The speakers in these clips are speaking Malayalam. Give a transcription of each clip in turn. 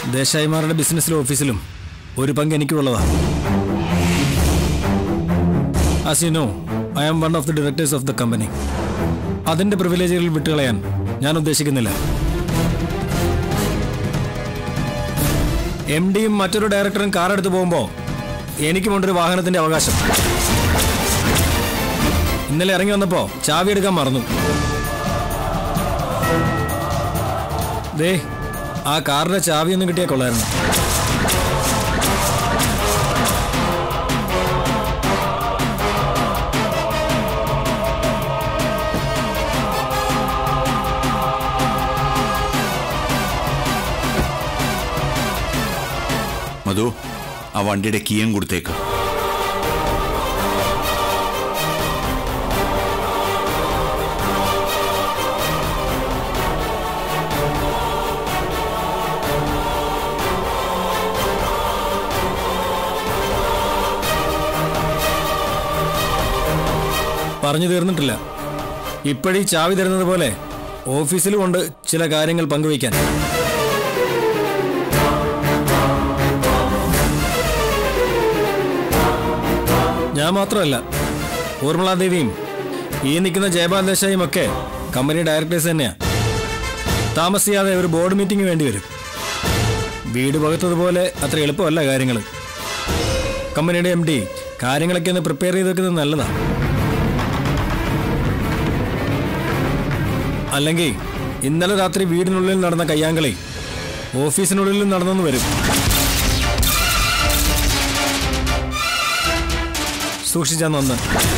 ദേശായിമാരുടെ ബിസിനസ്സിലും ഓഫീസിലും ഒരു പങ്ക് എനിക്കുള്ളതാ as you know I am one of the directors of the company അതിന്റെ പ്രിവിലേജുകൾ വിട്ടുകളയാൻ ഞാൻ ഉദ്ദേശിക്കുന്നില്ല എം ഡിയും മറ്റൊരു ഡയറക്ടറും കാർ എടുത്ത് പോകുമ്പോൾ എനിക്കുമുണ്ടൊരു വാഹനത്തിന്റെ അവകാശം ഇന്നലെ ഇറങ്ങി വന്നപ്പോ ചാവി എടുക്കാൻ മറന്നു ദേ ആ കാറിന്റെ ചാവി ഒന്നും കിട്ടിയാൽ കൊള്ളായിരുന്നു മധു ആ വണ്ടിയുടെ കീയം കൊടുത്തേക്ക് പറഞ്ഞു തീർന്നിട്ടില്ല ഇപ്പോഴീ ചാവി തരുന്നത് പോലെ ഓഫീസിലും ഉണ്ട് ചില കാര്യങ്ങൾ പങ്കുവയ്ക്കാൻ ഞാൻ മാത്രമല്ല ഊർമിളാദേവിയും ഈ നിൽക്കുന്ന ജയപാൽ ദേശായും ഒക്കെ കമ്പനി ഡയറക്ടേഴ്സ് തന്നെയാ താമസിയാതെ ഒരു ബോർഡ് മീറ്റിംഗ് വേണ്ടി വരും വീട് പകത്തതുപോലെ അത്ര എളുപ്പമല്ല കാര്യങ്ങൾ കമ്പനിയുടെ എം ഡി കാര്യങ്ങളൊക്കെ ഒന്ന് പ്രിപ്പയർ ചെയ്ത് വെക്കുന്നത് നല്ലതാണ് അല്ലെങ്കിൽ ഇന്നലെ രാത്രി വീടിനുള്ളിൽ നടന്ന കയ്യാങ്കളി ഓഫീസിനുള്ളിലും നടന്നെന്ന് വരും സൂക്ഷിച്ചാ നന്ന്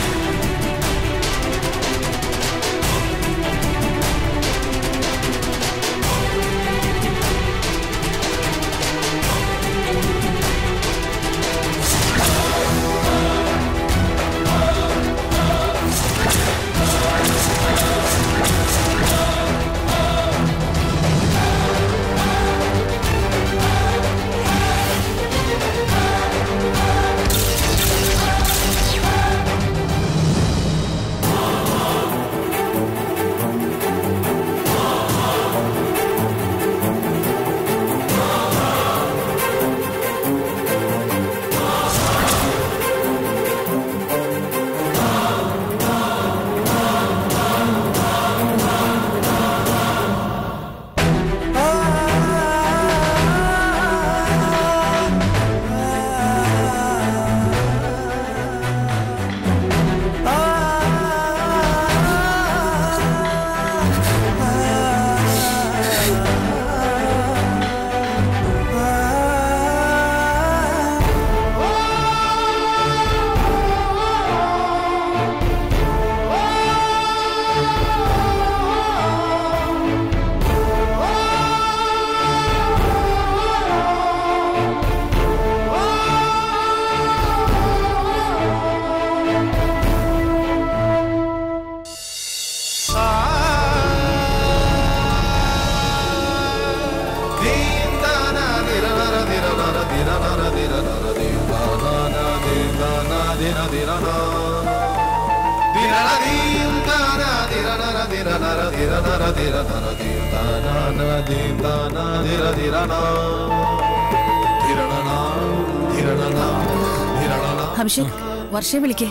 അഭിഷേക് വർഷയെ വിളിക്കേ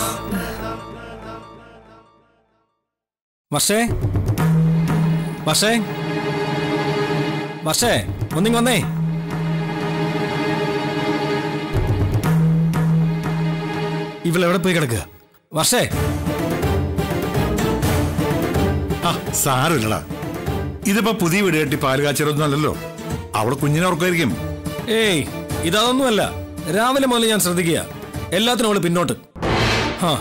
വർഷേ വർഷേ വർഷേ ഒന്നിങ് വന്നേ ഇവളെവിടെ പോയി കിടക്കുക വർഷേ ആ സാരമില്ലടാ ഇതിപ്പോ പുതിയ വീട് കെട്ടി പാല് കാച്ചറൊന്നും അല്ലല്ലോ അവളെ കുഞ്ഞിനെ ഓർക്കുമായിരിക്കും ഏയ് ഇതൊന്നുമല്ല രാവിലെ മുതൽ ഞാൻ ശ്രദ്ധിക്കുക എല്ലാത്തിനും അവള് പിന്നോട്ട് ഹാ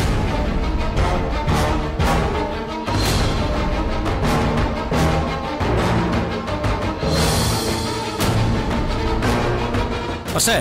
പക്ഷേ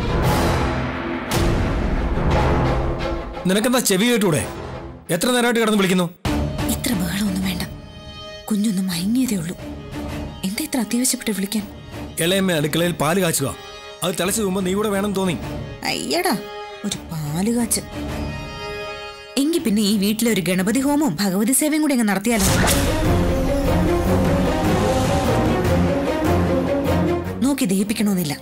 നിനക്കെന്താ ചെവി കേട്ടൂടെ എത്ര നേരമായിട്ട് കിടന്ന് വിളിക്കുന്നു ഇത്ര ബഹളമൊന്നും വേണ്ട കുഞ്ഞൊന്നും മയങ്ങിയതേ ഉള്ളൂ എന്താ ഇത്ര അത്യാവശ്യപ്പെട്ട് വിളിക്കാൻ ഇളയമ്മ അടുക്കളയിൽ പാല് കാച്ചുക അത് തിളച്ചു പോകുമ്പോൾ നീ കൂടെ വേണം തോന്നി അയ്യടാ ഒരു പാല് കാച്ച് എങ്കി പിന്നെ ഈ വീട്ടിലെ ഒരു ഗണപതി ഹോമവും ഭഗവതി സേവയും കൂടി അങ്ങ് നടത്തിയാലോ നോക്കി നോക്കി ദഹിപ്പിക്കണമെന്നില്ല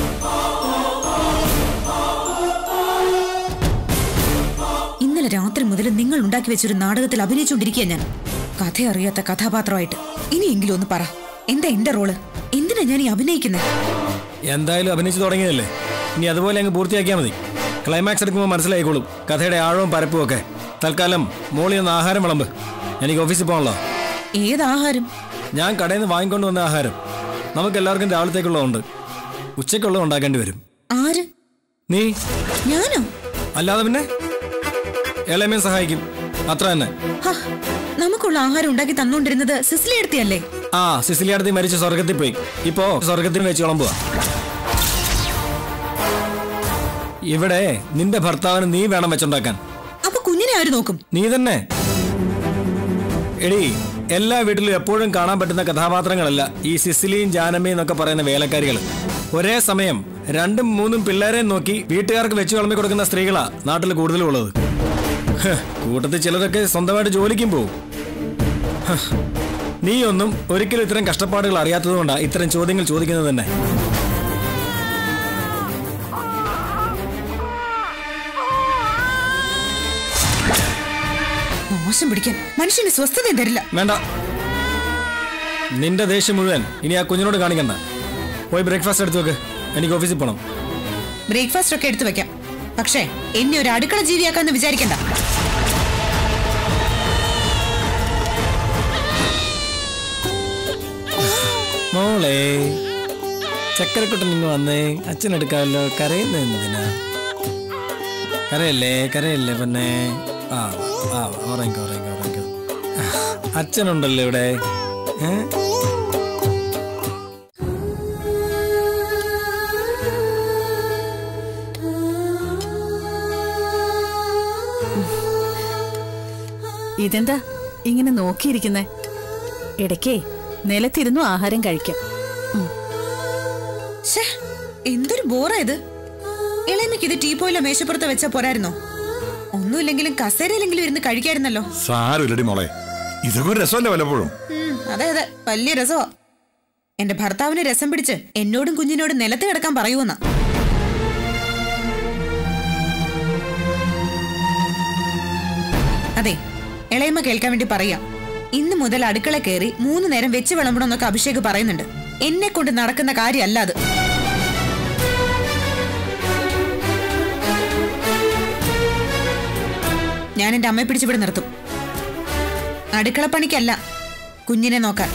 ഇന്നലെ രാത്രി മുതൽ നിങ്ങൾ ഉണ്ടാക്കി വെച്ചൊരു നാടകത്തിൽ അഭിനയിച്ചുകൊണ്ടിരിക്കുക ഞാൻ കഥ അറിയാത്ത കഥാപാത്രമായിട്ട് ഇനിയെങ്കിലും ഒന്ന് പറ എന്താ എന്റെ റോള് എന്തിനാ ഞാൻ ഈ അഭിനയിക്കുന്നത് എന്തായാലും അഭിനയിച്ചു തുടങ്ങിയതല്ലേ ഇനി അതുപോലെ അങ്ങ് പൂർത്തിയാക്കിയാൽ മതി ക്ലൈമാക്സ് എടുക്കുമ്പോൾ മനസ്സിലായിക്കോളും കഥയുടെ ആഴവും പരപ്പും ഒക്കെ തൽക്കാലം മോളിൽ നിന്ന് ആഹാരം വിളമ്പ് എനിക്ക് ഓഫീസിൽ പോകണല്ലോ ഏത് ആഹാരം ഞാൻ കടയിൽ നിന്ന് വാങ്ങിക്കൊണ്ട് വന്ന ആഹാരം നമുക്ക് എല്ലാവർക്കും രാവിലത്തേക്കുള്ളതുണ്ട് ഉച്ചയ്ക്കുള്ളത് ഉണ്ടാക്കേണ്ടി വരും ആര് നീ ഞാനോ അല്ലാതെ പിന്നെ ഇളയമേൻ സഹായിക്കും അത്ര തന്നെ ഹ, നമുക്കുള്ള ആഹാരം ഉണ്ടാക്കി തന്നുകൊണ്ടിരുന്നത് സിസ്ലി എടുത്തിയല്ലേ ആ സിസിലിയടുത്ത് മരിച്ച സ്വർഗത്തിൽ പോയി ഇപ്പോ സ്വർഗത്തിൽ വെച്ച് വിളമ്പുക ഇവിടെ നിന്റെ ഭർത്താവിന് നീ വേണം വെച്ചുണ്ടാക്കാൻ അപ്പൊ കുഞ്ഞിനെ ആര് നോക്കും നീ തന്നെ എടി എല്ലാ വീട്ടിലും എപ്പോഴും കാണാൻ പറ്റുന്ന കഥാപാത്രങ്ങളല്ല ഈ സിസിലിയും ജാനമ്മയും എന്നൊക്കെ പറയുന്ന വേലക്കാരികൾ ഒരേ സമയം രണ്ടും മൂന്നും പിള്ളേരെയും നോക്കി വീട്ടുകാർക്ക് വെച്ച് വിളമ്പി കൊടുക്കുന്ന സ്ത്രീകളാ നാട്ടിൽ കൂടുതലും ഉള്ളത് ഹ്, കൂട്ടത്തിൽ ചിലരൊക്കെ സ്വന്തമായിട്ട് ജോലിക്കും പോവും ഹ്, നീയൊന്നും ഒരിക്കലും ഇത്തരം കഷ്ടപ്പാടുകൾ അറിയാത്തതുകൊണ്ടാ ഇത്തരം ചോദ്യങ്ങൾ ചോദിക്കുന്നത് തന്നെ മോശം പിടിക്കാൻ മനുഷ്യന് സ്വസ്ഥത തരില്ല വേണ്ട നിന്റെ ദേഷ്യം മുഴുവൻ ഇനി ആ കുഞ്ഞിനോട് കാണിക്കണ്ട പോയി ബ്രേക്ക്ഫാസ്റ്റ് എടുത്തു വെക്ക് എനിക്ക് ഓഫീസിൽ പോകണം ബ്രേക്ക്ഫാസ്റ്റ് ഒക്കെ എടുത്തു വെക്കാം പക്ഷേ എന്നെ ഒരു അടുക്കള ജീവിയാക്കാന്ന് വിചാരിക്കണ്ട മോളെ ചക്കരക്കുട്ടൻ ഇങ്ങ് വന്നേ അച്ഛൻ എടുക്കാമല്ലോ കരയുന്ന എന്തിനാ കരയല്ലേ കരയല്ലേ പിന്നെ ആ ആ ഉറങ്ങിക്കോ ഉറങ്ങിക്കോ ഉറങ്ങിക്കോ അച്ഛനുണ്ടല്ലോ ഇവിടെ ഏ? ഇതെന്താ ഇങ്ങനെ നോക്കിയിരിക്കുന്നേ ഇടയ്ക്കേ നിലത്തിരുന്നു ആഹാരം കഴിക്കാം ശ്ശേ, എന്തൊരു ബോറാ ഇത് ഇളയമ്മയ്ക്ക് ഇത് ടീപ്പോയിലോ മേശപ്പുറത്ത് വെച്ചാ പോരായിരുന്നോ ഒന്നുമില്ലെങ്കിലും കസേരയിലെങ്കിലും ഇരുന്ന് കഴിക്കായിരുന്നല്ലോ സാരമില്ലടി മോളെ ഇതൊക്കെ ഒരു രസമല്ലേ വല്ലപ്പോഴും ഉം, അതെ അതെ വലിയ രസമാ എന്റെ ഭർത്താവിന് രസം പിടിച്ച് എന്നോടും കുഞ്ഞിനോടും നിലത്ത് കിടക്കാൻ പറയൂന്നാ അതെ ഇളയമ്മ കേൾക്കാൻ വേണ്ടി പറയാം ഇന്ന് മുതൽ അടുക്കള കയറി മൂന്ന് നേരം വെച്ച് വിളമ്പണമെന്നൊക്കെ അഭിഷേക് പറയുന്നുണ്ട് എന്നെ കൊണ്ട് നടക്കുന്ന കാര്യമല്ല അത് ഞാൻ എന്റെ അമ്മയെ പിടിച്ചിവിടെ നിർത്തും അടുക്കളപ്പണിക്കല്ല കുഞ്ഞിനെ നോക്കാൻ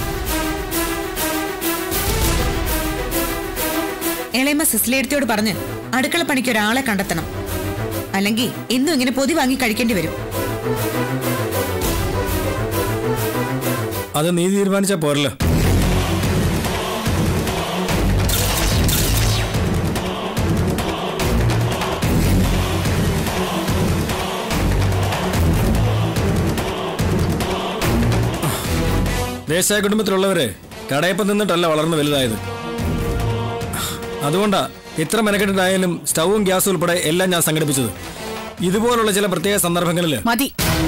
ഇളയമ്മ സിസ്ലേടത്തിയോട് പറഞ്ഞ് അടുക്കളപ്പണിക്ക് ഒരാളെ കണ്ടെത്തണം അല്ലെങ്കിൽ എന്നും ഇങ്ങനെ പൊതി വാങ്ങി കഴിക്കേണ്ടി വരും അത് നീ തീരുമാനിച്ചാ പോരല്ലോ ദേശായ കുടുംബത്തിലുള്ളവര് കടയപ്പം നിന്നിട്ടല്ല വളർന്നു വലുതായത് അതുകൊണ്ടാ ഇത്ര മെനക്കെട്ടിട്ടായാലും സ്റ്റൗവും ഗ്യാസും ഉൾപ്പെടെ എല്ലാം ഞാൻ സംഘടിപ്പിച്ചത് ഇതുപോലുള്ള ചില പ്രത്യേക സന്ദർഭങ്ങളിൽ മതി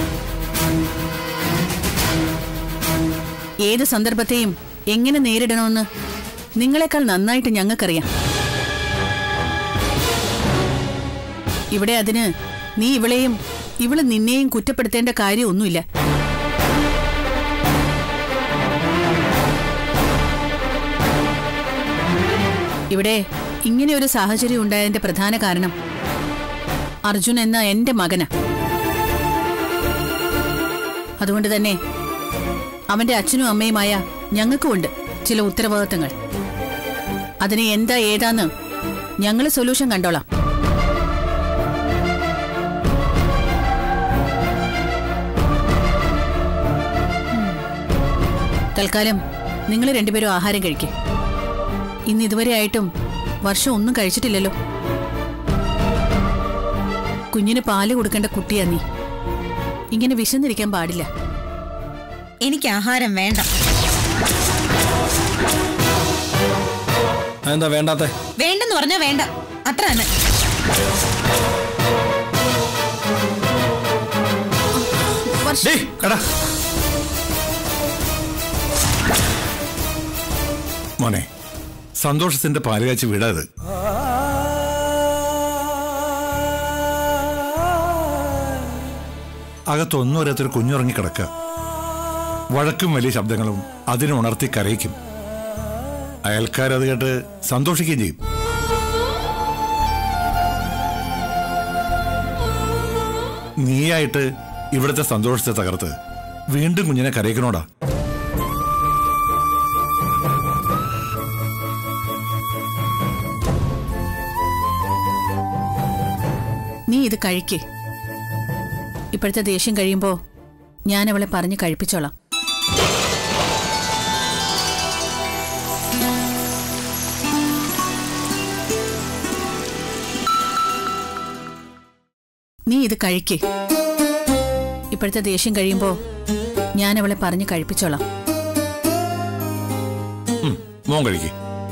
ഏത് സന്ദർഭത്തെയും എങ്ങനെ നേരിടണമെന്ന് നിങ്ങളെക്കാൾ നന്നായിട്ട് ഞങ്ങൾക്കറിയാം ഇവിടെ അതിന് നീ ഇവളെയും ഇവള് നിന്നെയും കുറ്റപ്പെടുത്തേണ്ട കാര്യമൊന്നുമില്ല ഇവിടെ ഇങ്ങനെ ഒരു സാഹചര്യം ഉണ്ടായതിന്റെ പ്രധാന കാരണം അർജുൻ എന്ന എന്റെ മകനാ അതുകൊണ്ട് തന്നെ അവന്റെ അച്ഛനും അമ്മയുമായ ഞങ്ങൾക്കുമുണ്ട് ചില ഉത്തരവാദിത്തങ്ങൾ അതിന് എന്താ ഏതാന്ന് ഞങ്ങൾ സൊല്യൂഷൻ കണ്ടോളാം തൽക്കാലം നിങ്ങൾ രണ്ടുപേരും ആഹാരം കഴിക്കും ഇന്ന് ഇതുവരെ ആയിട്ടും വർഷം ഒന്നും കഴിച്ചിട്ടില്ലല്ലോ കുഞ്ഞിന് പാല് കൊടുക്കേണ്ട കുട്ടിയാ നീ ഇങ്ങനെ വിശന്നിരിക്കാൻ പാടില്ല എനിക്ക് ആഹാരം വേണ്ട അതെന്താ വേണ്ടാത്തെ വേണ്ടെന്ന് പറഞ്ഞാ വേണ്ട അത്ര തന്നെ വർഷ ഡേയ് എടാ മോനെ സന്തോഷത്തിന്റെ പാലുകാച്ചി വിടത് അകത്തൊന്നും ഒരത്തൊരു കുഞ്ഞുറങ്ങി കിടക്കുക വഴക്കും വലിയ ശബ്ദങ്ങളും അതിനെ ഉണർത്തി കരയിക്കും അയൽക്കാരത് കേട്ട് സന്തോഷിക്കുകയും ചെയ്യും നീയായിട്ട് ഇവിടുത്തെ സന്തോഷത്തെ തകർത്ത് വീണ്ടും കുഞ്ഞിനെ കരയിക്കണോടാ നീ ഇത് കഴിക്കേ ഇപ്പോഴത്തെ ദേഷ്യം കഴിയുമ്പോ ഞാൻ അവളെ പറഞ്ഞ് കഴിപ്പിച്ചോളാം നീ ഇത് കഴിക്കേ ഇപ്പോഴത്തെ ദേഷ്യം കഴിയുമ്പോ ഞാൻ അവളെ പറഞ്ഞ് കഴിപ്പിച്ചോളാം ഉം, മോൻ കഴിക്കേ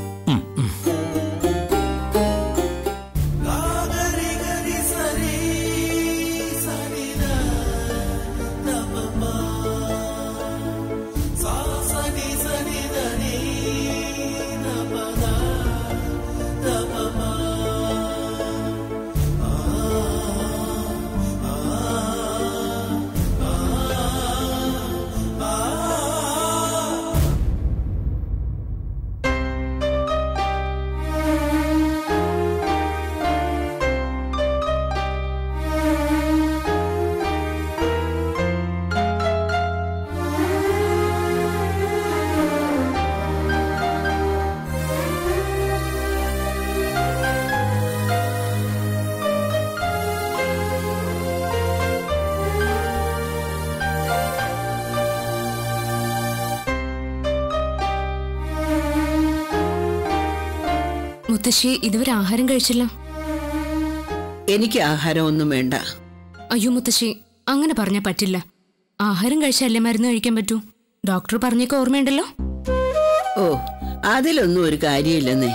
മുത്തശ്ശി ഇതുവരെ ആഹാരം കഴിച്ചില്ല എനിക്ക് ആഹാരമൊന്നും വേണ്ട അയ്യോ മുത്തശ്ശി അങ്ങനെ പറഞ്ഞാൽ പറ്റില്ല ആഹാരം കഴിച്ചല്ലേ മരുന്ന് കഴിക്കാൻ പറ്റൂ ഡോക്ടർ പറഞ്ഞേക്ക് ഓർമ്മയുണ്ടല്ലോ ഓ അതിലൊന്നും ഒരു കാര്യമില്ലെന്നേ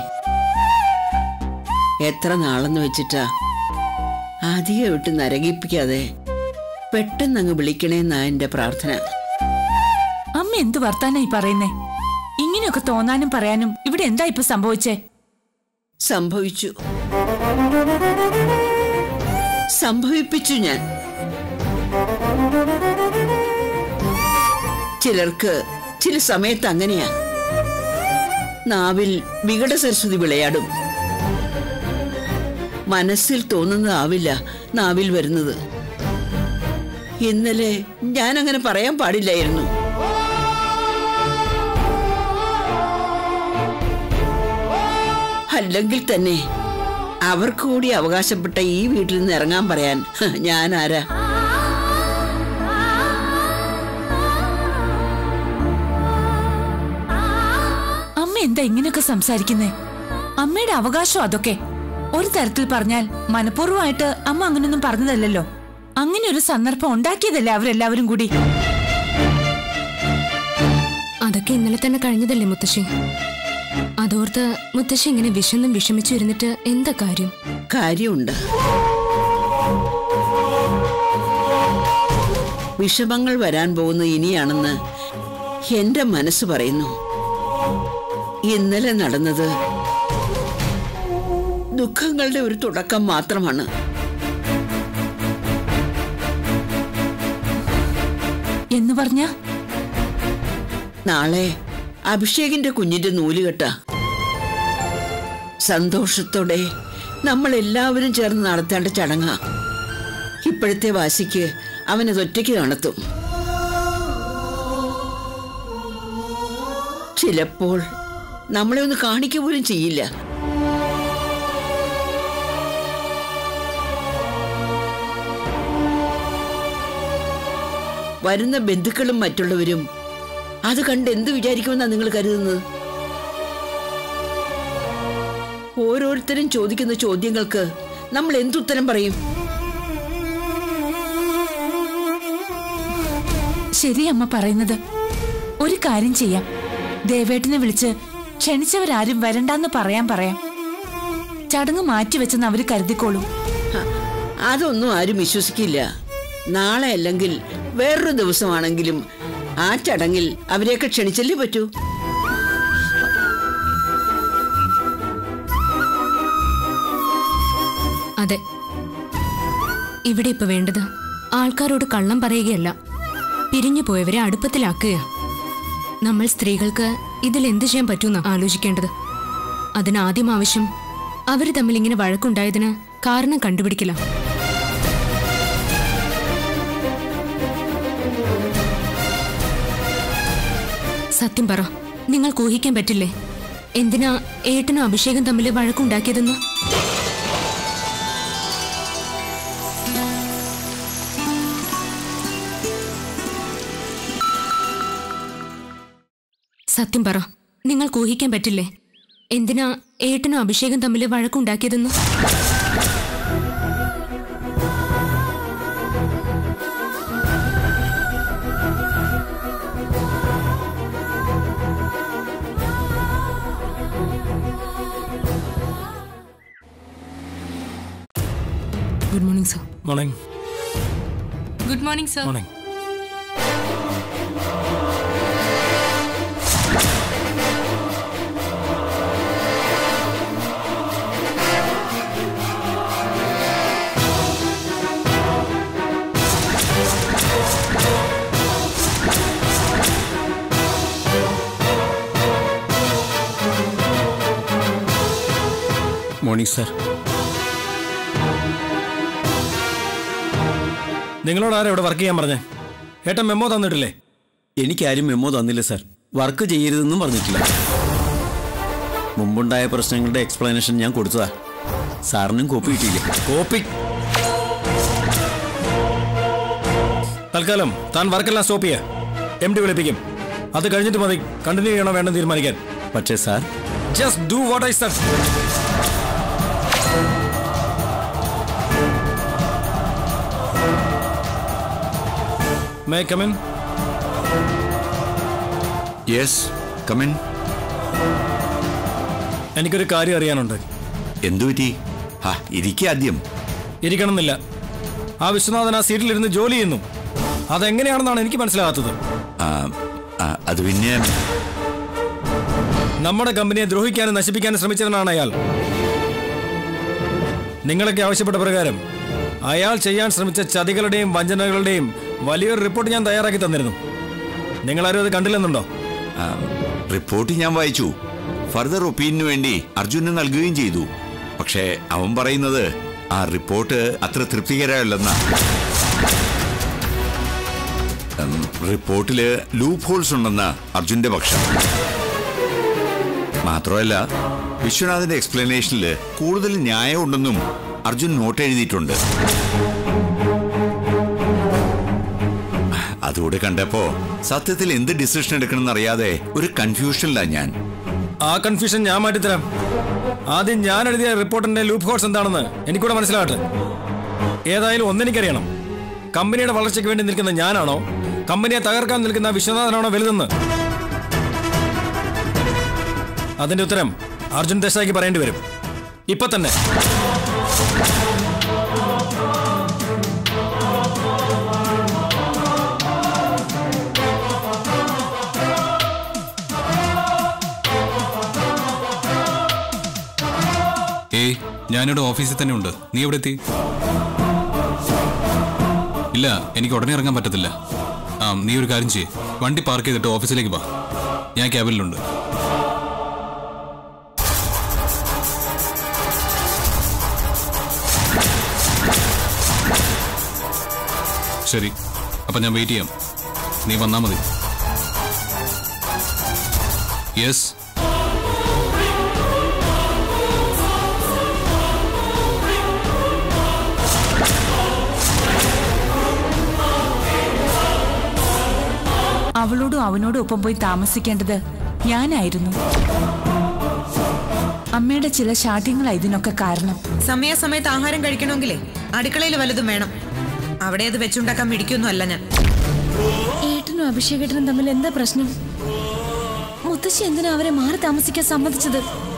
എത്ര നാളെന്ന് വെച്ചിട്ടാ അധികം വിട്ട് നരകിപ്പിക്കാതെ പെട്ടെന്നങ്ങ് വിളിക്കണേന്നാ എന്റെ പ്രാർത്ഥന അമ്മ എന്ത് വർത്താനായി പറയുന്നേ ഇങ്ങനെയൊക്കെ തോന്നാനും പറയാനും ഇവിടെ എന്താ ഇപ്പൊ സംഭവിച്ചേ സംഭവിച്ചു സംഭവിപ്പിച്ചു ഞാൻ ചിലർക്ക് ചില സമയത്ത് അങ്ങനെയാ നാവിൽ വികട സരസ്വതി വിളയാടും മനസ്സിൽ തോന്നുന്നതാവില്ല നാവിൽ വരുന്നത് ഇന്നലെ ഞാൻ അങ്ങനെ പറയാൻ പാടില്ലായിരുന്നു അല്ലെങ്കിൽ തന്നെ അവർക്ക് കൂടി അവകാശപ്പെട്ട ഈ വീട്ടിൽ നിന്ന് ഇറങ്ങാൻ പറയാൻ ഹ, ഞാൻ ആരാ അമ്മ എന്താ ഇങ്ങനെയൊക്കെ സംസാരിക്കുന്നേ അമ്മയുടെ അവകാശം അതൊക്കെ ഒരു തരത്തിൽ പറഞ്ഞാൽ മനഃപൂർവ്വമായിട്ട് അമ്മ അങ്ങനെയൊന്നും പറഞ്ഞതല്ലല്ലോ അങ്ങനെ ഒരു സന്ദർഭം ഉണ്ടാക്കിയതല്ലേ അവരെല്ലാവരും കൂടി അതൊക്കെ ഇന്നലെ തന്നെ കഴിഞ്ഞതല്ലേ മുത്തശ്ശി അതോർത്ത് മുത്തശ്ശി ഇങ്ങനെ വിശന്നും വിഷമിച്ചു ഇരുന്നിട്ട് എന്താ കാര്യം കാര്യമുണ്ട് വിഷമങ്ങൾ വരാൻ പോകുന്നത് ഇനിയാണെന്ന് എന്റെ മനസ്സ് പറയുന്നു ഇന്നലെ നടന്നത് ദുഃഖങ്ങളുടെ ഒരു തുടക്കം മാത്രമാണ് എന്ന് പറഞ്ഞ നാളെ അഭിഷേകിന്റെ കുഞ്ഞിന്റെ നൂലുകെട്ട സന്തോഷത്തോടെ നമ്മൾ എല്ലാവരും ചേർന്ന് നടത്തേണ്ട ചടങ്ങാ ഇപ്പോഴത്തെ വാശിക്ക് അവനത് ഒറ്റയ്ക്ക് നടത്തും ചിലപ്പോൾ നമ്മളെ ഒന്ന് കാണിക്കുക പോലും ചെയ്യില്ല വരുന്ന ബന്ധുക്കളും മറ്റുള്ളവരും അത് കണ്ട് എന്ത് വിചാരിക്കുമെന്നാണ് നിങ്ങൾ കരുതുന്നത് ഓരോരുത്തരും ചോദിക്കുന്ന ചോദ്യങ്ങൾക്ക് നമ്മൾ എന്തുത്തരം പറയും ശരി അമ്മ പറയുന്നത് ഒരു കാര്യം ചെയ്യാം ദേവേട്ടനെ വിളിച്ച് ക്ഷണിച്ചവരാരും വരണ്ടാന്ന് പറയാൻ പറയാം ചടങ്ങ് മാറ്റിവെച്ചെന്ന് അവര് കരുതിക്കോളും ഹ, അതൊന്നും ആരും വിശ്വസിക്കില്ല നാളെ അല്ലെങ്കിൽ വേറൊരു ദിവസമാണെങ്കിലും ആ ചടങ്ങിൽ അവരെയൊക്കെ ക്ഷണിച്ചല്ലേ പറ്റൂ അതെ ഇവിടെ ഇപ്പൊ വേണ്ടത് ആൾക്കാരോട് കള്ളം പറയുകയല്ല പിരിഞ്ഞു പോയവരെ അടുപ്പത്തിലാക്കുക നമ്മൾ സ്ത്രീകൾക്ക് ഇതിൽ എന്ത് ചെയ്യാൻ പറ്റുമെന്ന് ആലോചിക്കേണ്ടത് അതിനാദ്യം ആവശ്യം അവർ തമ്മിൽ ഇങ്ങനെ വഴക്കുണ്ടായതിന് കാരണം കണ്ടുപിടിക്കില്ല സത്യം പറ നിങ്ങൾക്ക് ഊഹിക്കാൻ പറ്റില്ലേ എന്തിനാ ഏട്ടനും അഭിഷേകം തമ്മിൽ വഴക്കുണ്ടാക്കിയതെന്ന് സത്യം പറ നിങ്ങൾക്ക് ഊഹിക്കാൻ പറ്റില്ലേ എന്തിനാ ഏട്ടനും അഭിഷേകം തമ്മിൽ വഴക്കുണ്ടാക്കിയതെന്ന് good morning sir morning good morning sir morning morning sir നിങ്ങളോട് ആരാ ഇവിടെ വർക്ക് ചെയ്യാൻ പറഞ്ഞേ ഏട്ടൻ മെമ്മോ തന്നിട്ടില്ലേ എനിക്കാരും മെമ്മോ തന്നില്ല സാർ വർക്ക് ചെയ്യരുതെന്നും പറഞ്ഞിട്ടില്ല മുമ്പുണ്ടായ പ്രശ്നങ്ങളുടെ എക്സ്പ്ലനേഷൻ ഞാൻ കൊടുത്തതാ സാറിനും കോപ്പി കിട്ടിയില്ല കോപ്പി തൽക്കാലം താൻ വർക്കെല്ലാം സ്റ്റോപ്പ് ചെയ്യുക എം ഡി വിളിപ്പിക്കും അത് കഴിഞ്ഞിട്ട് മതി കണ്ടിന്യൂ ചെയ്യണോ വേണ്ടെന്ന് തീരുമാനിക്കാൻ പക്ഷേ sir just do what I said may come in yes come in എനിക്കൊരു കാര്യം അറിയാനുണ്ട് എന്തു പറ്റി ആ ഇരിക്കുക ആദ്യം ഇരിക്കണമെന്നില്ല ആ വിശ്വനാഥൻ ആ സീറ്റിലിരുന്ന് ജോലി ചെയ്യുന്നു അതെങ്ങനെയാണെന്നാണ് എനിക്ക് മനസ്സിലാകാത്തത് ആ, ആ, അത് പിന്നെ നമ്മുടെ കമ്പനിയെ ദ്രോഹിക്കാനും നശിപ്പിക്കാനും ശ്രമിച്ചവനാണ് അയാൾ നിങ്ങളൊക്കെ ആവശ്യപ്പെട്ട പ്രകാരം അയാൾ ചെയ്യാൻ ശ്രമിച്ച ചതികളുടെയും വഞ്ചനകളുടെയും വലിയൊരു റിപ്പോർട്ട് ഞാൻ തയ്യാറാക്കി തന്നിരുന്നു നിങ്ങളാരും അത് കണ്ടില്ലെന്നുണ്ടോ ആ, റിപ്പോർട്ട് ഞാൻ വായിച്ചു ഫർദർ ഒപ്പീനിയന് വേണ്ടി അർജുന് നൽകുകയും ചെയ്തു പക്ഷേ അവൻ പറയുന്നത് ആ റിപ്പോർട്ട് അത്ര തൃപ്തികരമല്ലെന്ന റിപ്പോർട്ടില് ലൂപ്പ് ഹോൾസ് ഉണ്ടെന്ന അർജുന്റെ പക്ഷം മാത്രമല്ല വിശ്വനാഥിന്റെ എക്സ്പ്ലനേഷനിൽ കൂടുതൽ ന്യായമുണ്ടെന്നും അർജുൻ നോട്ട് എഴുതിയിട്ടുണ്ട് അതുകൂടെ കണ്ടപ്പോ സത്യത്തിൽ എന്ത് ഡിസിഷൻ എടുക്കണമെന്ന് അറിയാതെ ഒരു കൺഫ്യൂഷനിലാണ് ഞാൻ ആ കൺഫ്യൂഷൻ ഞാൻ മാറ്റിത്തരാം ആദ്യം ഞാൻ എഴുതിയ റിപ്പോർട്ടിന്റെ ലൂപ്പ് ഹോൾസ് എന്താണെന്ന് എനിക്കൂടെ മനസ്സിലാവട്ടെ ഏതായാലും ഒന്നെനിക്കറിയണം കമ്പനിയുടെ വളർച്ചയ്ക്ക് വേണ്ടി നിൽക്കുന്ന ഞാനാണോ കമ്പനിയെ തകർക്കാൻ നിൽക്കുന്ന വിശ്വനാഥനാണോ വലുതെന്ന് അതിന്റെ ഉത്തരം അർജുൻ ദേശായിക്ക് പറയേണ്ടി വരും ഇപ്പൊ തന്നെ ഏയ് ഞാനിവിടെ ഓഫീസിൽ തന്നെ ഉണ്ട് നീ എവിടെ എത്തി ഇല്ല എനിക്ക് ഉടനെ ഇറങ്ങാൻ പറ്റത്തില്ല ആ നീ ഒരു കാര്യം ചെയ്യ് വണ്ടി പാർക്ക് ചെയ്തിട്ട് ഓഫീസിലേക്ക് വാ ഞാൻ ക്യാബിനിലുണ്ട് ശരി അപ്പം ഞാൻ വെയിറ്റ് ചെയ്യാം നീ വന്നാൽ മതി യെസ് അവളോടും അവനോടും ഒപ്പം പോയി താമസിക്കേണ്ടത് ഞാനായിരുന്നു അമ്മയുടെ ചില ശാഠ്യങ്ങളാ ഇതിനൊക്കെ കാരണം സമയാസമയത്ത് ആഹാരം കഴിക്കണമെങ്കിലേ അടുക്കളയിൽ വല്ലതും വേണം അവിടെ അത് വെച്ചുണ്ടാക്കാൻ മിടിക്കൊന്നും അല്ല ഞാൻ ഏട്ടനും അഭിഷേകേട്ടനും തമ്മിൽ എന്താ പ്രശ്നം മുത്തശ്ശി എന്തിനാ അവരെ മാറി താമസിക്കാൻ സമ്മതിച്ചത്